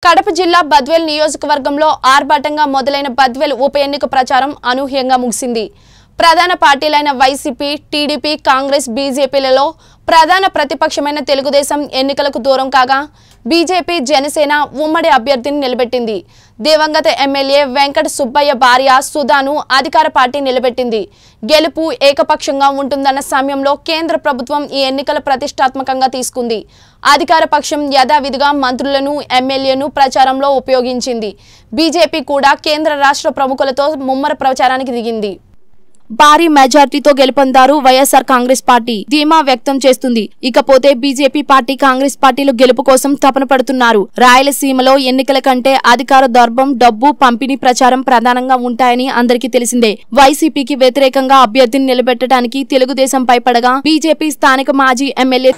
కడప జిల్లా బద్వేల్ నియోజకవర్గంలో ఆర్భాటంగా మొదలైన బద్వేల్ ఉప ఎన్నిక ప్రచారం అనూహ్యంగా ముగిసింది ప్రధాన పార్టీలైన వైసీపీ టీడీపీ కాంగ్రెస్ బీజేపీలలో ప్రధాన ప్రతిపక్షమైన తెలుగుదేశం ఎన్నికలకు దూరం కాగా బీజేపీ జనసేన ఉమ్మడి అభ్యర్థిని నిలబెట్టింది దివంగత ఎమ్మెల్యే వెంకట సుబ్బయ్య భార్య సుధాను అధికార పార్టీ నిలబెట్టింది గెలుపు ఏకపక్షంగా ఉంటుందన్న సమయంలో కేంద్ర ప్రభుత్వం ఈ ఎన్నికల ప్రతిష్టాత్మకంగా తీసుకుంది అధికార పక్షం యథావిధిగా మంత్రులను ఎమ్మెల్యేను ప్రచారంలో ఉపయోగించింది బీజేపీ కూడా కేంద్ర రాష్ట్ర ప్రముఖులతో ముమ్మర ప్రచారానికి దిగింది భారీ మెజార్టీతో గెలుపొందారు వైఎస్ఆర్ కాంగ్రెస్ పార్టీ ధీమా వ్యక్తం చేస్తుంది ఇకపోతే బీజేపీ పార్టీ కాంగ్రెస్ పార్టీలు గెలుపు కోసం తపన పడుతున్నారు రాయలసీమలో ఎన్నికల కంటే అధికార దర్భం డబ్బు పంపిణీ ప్రచారం ప్రధానంగా ఉంటాయని అందరికీ తెలిసిందే వైసీపీకి వ్యతిరేకంగా అభ్యర్థిని నిలబెట్టడానికి తెలుగుదేశం పైపడగా బీజేపీ స్థానిక మాజీ ఎమ్మెల్యే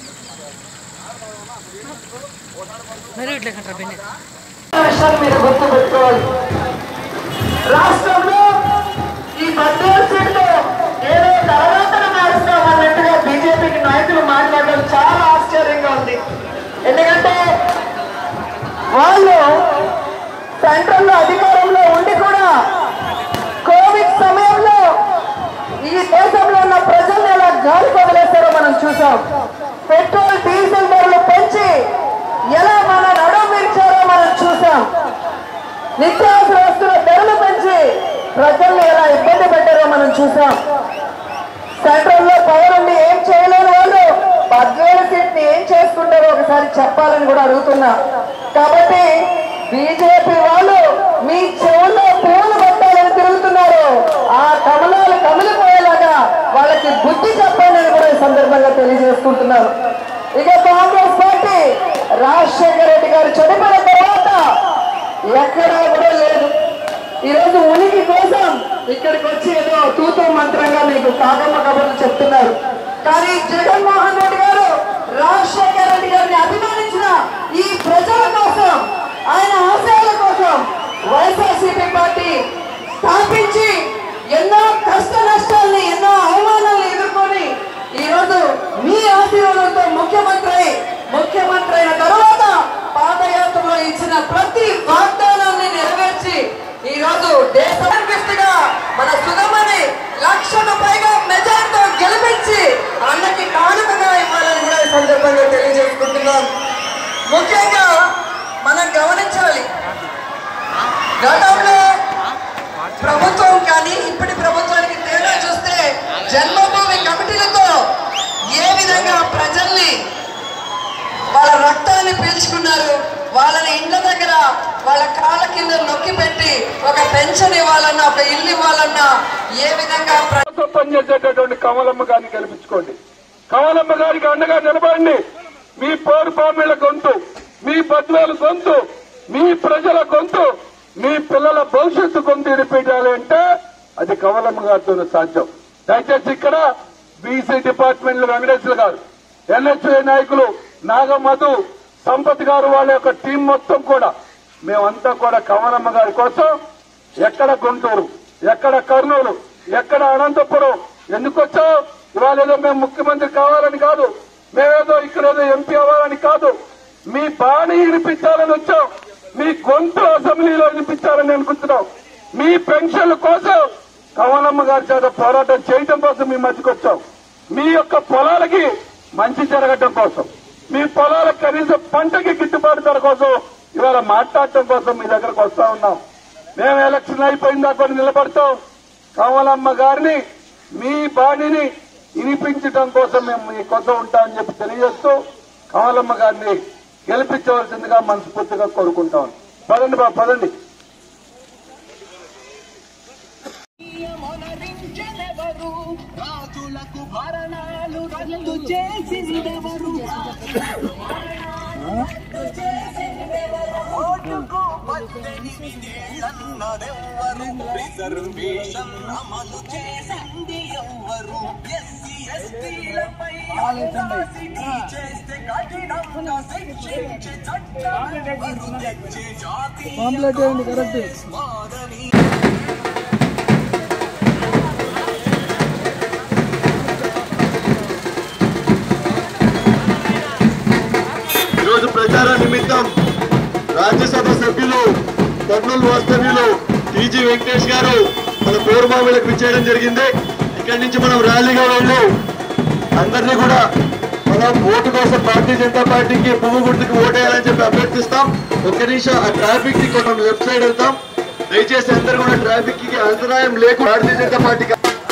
మరి ఇట్లా కంటారు బెన్ని విషయాన్ని మీరు గుర్తుపెట్టుకోవాలి రాష్ట్రంలో ఈ పద్దెనిమిది సీట్లు ఏదో తర్వాత మారుస్తామన్నట్టుగా బీజేపీకి నాయకులు మాట్లాడడం చాలా ఆశ్చర్యంగా ఉంది ఎందుకంటే వాళ్ళు సెంట్రల్లో అధికారంలో ఉండి కూడా కోవిడ్ సమయంలో ఈ దేశంలో ఉన్న ప్రజల్ని ఎలా గాలి వదిలేస్తారో మనం చూసాం పెట్రోల్ డీజిల్ ధరలు పెంచి ఎలా మన నడుము విరిచారో మనం చూసాం నిత్యావసర వస్తువుల ధరలు పెంచి ప్రజల్ని ఎలా ఇబ్బంది పెట్టారో మనం చూసాం సెంట్రల్ లో పవర్ ఉండి ఏం చేయలేని వాళ్ళు పద్వేల సీట్ ని ఏం చేసుకుంటారో ఒకసారి చెప్పాలని కూడా అడుగుతున్నా కాబట్టి బీజేపీ వాళ్ళు మీ చెవుల్లో పూలు పట్టాలని తిరుగుతున్నారు ఆ కమలాలు కమిలిపోయేలాగా వాళ్ళకి బుద్ధి చెప్పండి అని కూడా ఈ సందర్భంగా తెలియజేసుకుంటున్నారు ఇక కాంగ్రెస్ పార్టీ రాజశేఖర రెడ్డి గారు చనిపోయిన తర్వాత ఎక్కడా కూడా లేదు ఈరోజు ఉనికి కోసం ఇక్కడికి వచ్చి ఏదో తూతూ మంత్రంగా మీకు కాకమ్మ కబుర్లు చెప్తున్నారు కానీ జగన్మోహన్ రెడ్డి గారు రాజశేఖర రెడ్డి గారిని అభిమానించిన ఈ ప్రజల కోసం ఆయన ఆశయాల కోసం వైఎస్ఆర్సీపీ పార్టీ స్థాపించి ఎన్నో కష్ట నష్టాల్ని ఎన్నో అవమానాలను ఎదుర్కొని ఈ రోజు మీ ఆశీర్వాదంతో ముఖ్యమంత్రి అయి, ముఖ్యమంత్రి అయిన తర్వాత పాదయాత్రలో ఇచ్చిన ప్రతి వాగ్దానాన్ని నెరవేర్చి ఈ రోజు దేశ గా మన సుగమని లక్షకు పైగా మెజార్టీతో గెలిపించి అన్నకి కానుకగా ఇవ్వాలని కూడా ఈ సందర్భంగా తెలియజేసుకుంటున్నాం ముఖ్యంగా మనం గమనించాలి గతంలో ప్రభుత్వం కానీ ఇప్పటి ప్రభుత్వానికి తేడా చూస్తే జన్మభూమి కమిటీలతో ఏ విధంగా ప్రజల్ని వాళ్ళ రక్తాన్ని పీల్చుకున్నారు వాళ్ళని ఇండ్ల దగ్గర వాళ్ళ కాళ్ళ కింద నొక్కి పెట్టి ఒక పెన్షన్ ఇవ్వాలన్నా ఒక ఇల్లు ఇవ్వాలన్నా ఏ విధంగా ప్ర- ప్రభుత్వం పనిచేసేటటువంటి కమలమ్మ గారిని గెలిపించుకోండి కమలమ్మ గారికి అండగా నిలబడండి మీ పోరు పామిళ్ళ గొంతు మీ బద్వేల గొంతు మీ ప్రజల గొంతు మీ పిల్లల భవిష్యత్తు గొంతు వినిపించాలి అంటే అది కమలమ్మ గారితో సాధ్యం దయచేసి ఇక్కడ బీసీ డిపార్ట్మెంట్ వెంకటేశ్వర గారు ఎన్హెచ్ఐ నాయకులు నాగమధు సంపత్ గారు వాళ్ళ యొక్క టీం మొత్తం కూడా మేమంతా కూడా కమలమ్మ గారి కోసం ఎక్కడ గుంటూరు ఎక్కడ కర్నూలు ఎక్కడ అనంతపురం ఎందుకు వచ్చావు ఇవాళ ఏదో మేము ముఖ్యమంత్రి కావాలని కాదు మేమేదో ఇక్కడ ఏదో ఎంపీ అవ్వాలని కాదు మీ బాణి వినిపించాలని వచ్చాం మీ గొంతు అసెంబ్లీలో వినిపించాలని అనుకుంటున్నాం మీ పెన్షన్ల కోసం కమలమ్మ గారి చేత పోరాటం చేయడం కోసం మీ మధ్యకి వచ్చాం మీ యొక్క పొలాలకి మంచి జరగటం కోసం మీ పొలాల కనీసం పంటకి గిట్టుబాటు ధర కోసం ఇవాళ మాట్లాడటం కోసం మీ దగ్గరకు వస్తా ఉన్నాం మేము ఎలక్షన్ అయిపోయిందా కొన్ని నిలబడతాం కమలమ్మ గారిని మీ బాణిని వినిపించడం కోసం మేము మీ కోసం ఉంటామని చెప్పి తెలియజేస్తూ కమలమ్మ గారిని గెలిపించవలసిందిగా మనస్ఫూర్తిగా కోరుకుంటాం పదండి బాబు పదండి మొనరించెదెవరు రాజులకు భరణాలు రద్దు చేసిందెవరు ఓటుకు పద్దెనిమిదేళ్ళన్నదెవ్వరు రిజర్వేషన్ అమలు చేసింది ఎవ్వరు ఎస్సీ ఎస్టీలపై అవినాశిని చేస్తే కఠినంగా శిక్షించే చట్టం తెచ్చే జాతీయ స్మారని ఈరోజు ప్రచార నిమిత్తం రాజ రాజ్యసభ సభ్యులు కర్నూలు వాస్తవ్యులు టీజీ వెంకటేష్ గారు మన పూర్వమామిలకు విచ్చేయడం జరిగింది ఇక్కడి నుంచి మనం ర్యాలీగా వెళ్ళి అందరినీ కూడా మనం ఓటు కోసం భారతీయ జనతా పార్టీకి పువ్వు గుర్తుకు ఓటేయాలని చెప్పి అభ్యర్థిస్తాం ఒక్క నిమిషం ఆ ట్రాఫిక్ కి కొంచెం లెఫ్ట్ సైడ్ వెళ్తాం దయచేసి అందరూ కూడా ట్రాఫిక్ కి అంతరాయం లేకుండా భారతీయ జనతా పార్టీకి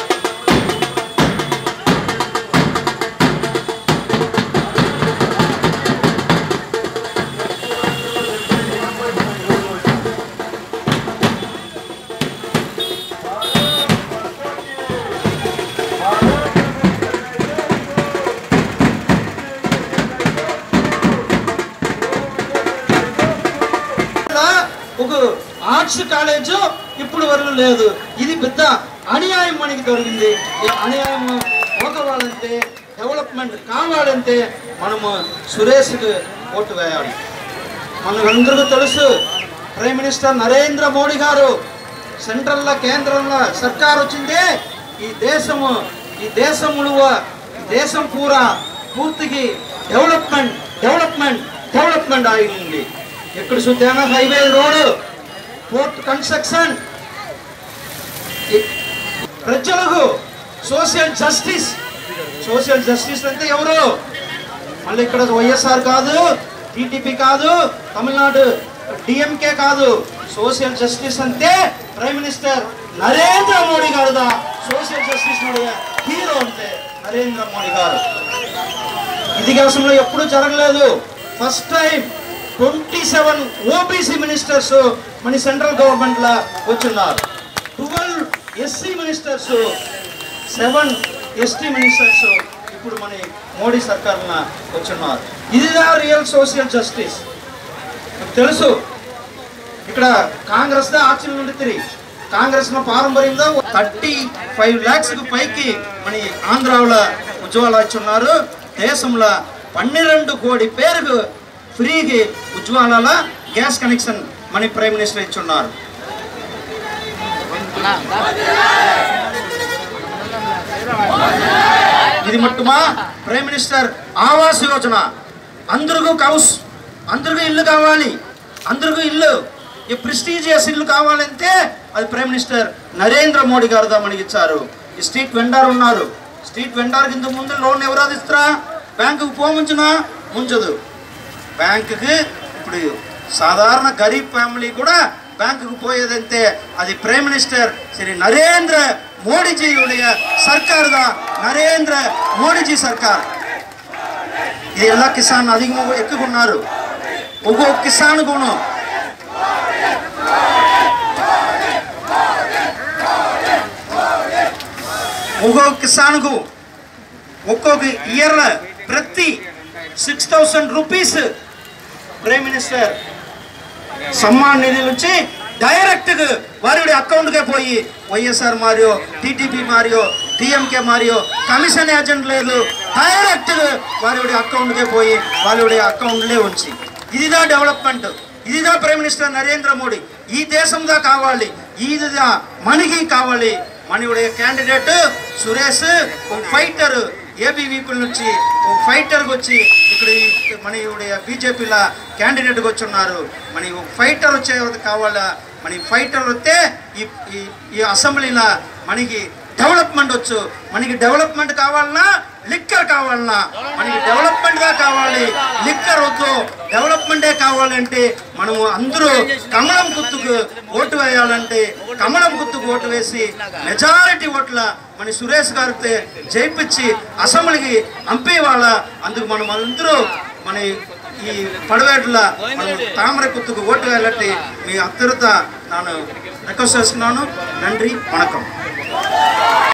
ఒక ఆర్ట్స్ కాలేజ్ ఇప్పుడు వరకు లేదు ఇది పెద్ద అన్యాయం మనకి దొరికింది ఈ అన్యాయం పోకవాలంటే డెవలప్మెంట్ కావాలంటే మనము సురేష్కి ఓటు వేయాలి మనకందరికీ తెలుసు ప్రైమ్ మినిస్టర్ నరేంద్ర మోడీ గారు సెంట్రల్లో కేంద్రంలో సర్కార్ వచ్చింది ఈ దేశము ఈ దేశములు ఈ దేశం పూరా పూర్తికి డెవలప్మెంట్ డెవలప్మెంట్ డెవలప్మెంట్ అయింది ఎక్కడ చూద్దామో హైవే రోడ్ పోర్ట్ కన్స్ట్రక్షన్ ప్రజలకు సోషల్ జస్టిస్ సోషల్ జస్టిస్ అంటే ఎవరు మళ్ళీ ఇక్కడ వైఎస్ఆర్ కాదు టీటీపీ కాదు తమిళనాడు డిఎంకే కాదు సోషల్ జస్టిస్ అంటే ప్రైమ్ మినిస్టర్ నరేంద్ర మోడీ గారుదా సోషల్ జస్టిస్ హీరో అంటే నరేంద్ర మోడీ గారు ఇతిహాసంలో ఎప్పుడూ జరగలేదు first time twenty seven OBC ministers మన సెంట్రల్ గవర్నమెంట్ లా వచ్చున్నారు twelve SC ministers seven ST ministers ఇప్పుడు మన మోడీ సర్కార్న వచ్చున్నారు ఇదిదా రియల్ సోషల్ జస్టిస్ మీకు తెలుసు ఇక్కడ కాంగ్రెస్ దా ఆచరణ నుండి తిరిగి కాంగ్రెస్ ನ పారంపర్యంగా థర్టీ ఫైవ్ ల్యాక్స్ కు పైకి మన ఆంధ్రాలో ఉజ్వల ఇచ్చున్నారు దేశంలో పన్నెండు కోడి పేరుకు ఫ్రీకి ఉజ్వాలాల గ్యాస్ కనెక్షన్ మన ప్రైమ్ మినిస్టర్ ఇచ్చున్నారు ఇది మట్టుమా ప్రైమ్ మినిస్టర్ ఆవాస్ యోజన అందరికీ కౌస్ అందరికీ ఇల్లు కావాలి అందరికీ ఇల్లు ఈ ప్రెస్టీజియస్ ఇల్లు కావాలంటే అది ప్రైమ్ మినిస్టర్ నరేంద్ర మోడీ గారు దా మనకి ఇచ్చారు ఈ స్ట్రీట్ వెండర్ ఉన్నారు స్ట్రీట్ వెండర్ కింద ముందు లోన్ ఎవరు ఇస్తారా బ్యాంకుకు పోముంచునా ముంచదు బ్యాంకుకి ఇప్పుడు సాధారణ గరీబ్ ఫ్యామిలీ కూడా బ్యాంకుకు పోయేదంటే అది ప్రైమ్ మినిస్టర్ శ్రీ నరేంద్ర మోడీజీయుடைய ಸರ್ಕಾರ್ నరేంద్ర మోడీజీ సర్కార్ ఇది ఎలా కిసాన్ అధికంగా ఎక్కుకున్నారు ఒక్కొక్క కిసాన్ గుణం ఒక్కొక్క కిసాన్కు ఒక్కొక్క ఇయర్ ప్రతి six thousand rupees prime minister Samman Nidhi నుంచి డైరెక్ట్ వారి అకౌంట్కే పోయి వైఎస్ఆర్ మారియో టీటీపీ మారియో టీఎంకే మారియో కమిషన్ ఏజెంట్ లేదు డైరెక్ట్ వారి అకౌంట్కే పోయి వారి అకౌంట్లే ఉంచి ఇదిదా డెవలప్మెంట్ ఇదిదా ప్రైమ్ మినిస్టర్ నరేంద్ర మోడీ ఈ దేశంగా కావాలి ఇదిదా మనకి కావాలి మనయుடைய క్యాండిడేట్ సురేష్ ఒక ఫైటర్ ఏబీవీపీ నుంచి ఒక ఫైటర్కి వచ్చి ఇక్కడ ఈ మన బీజేపీల క్యాండిడేట్కి వచ్చి ఉన్నారు మన ఒక ఫైటర్ వచ్చే కావాలా మన ఫైటర్ వస్తే ఈ ఈ- ఈ అసెంబ్లీలో మనకి డెవలప్మెంట్ వచ్చు మనకి డెవలప్మెంట్ కావాలన్నా లిక్కర్ కావాలన్నా మనకి డెవలప్మెంట్ గా కావాలి లిక్కర్ వద్దు డెవలప్మెంటే కావాలంటే మనము అందరూ కమలం గుర్తుకు ఓటు వేయాలంటే కమలం గుర్తుకు ఓటు వేసి మెజారిటీ ఓట్ల మన సురేష్ గారితో జయిపించి అసెంబ్లీకి పంపేవాళ్ళ అందుకు మనం అందరూ మన ఈ పడవేట్ల మనం తామర గుర్తుకు ఓటు వేయాలంటే మీ అందరితో నేను రిక్వెస్ట్ చేస్తున్నాను నండి వణకం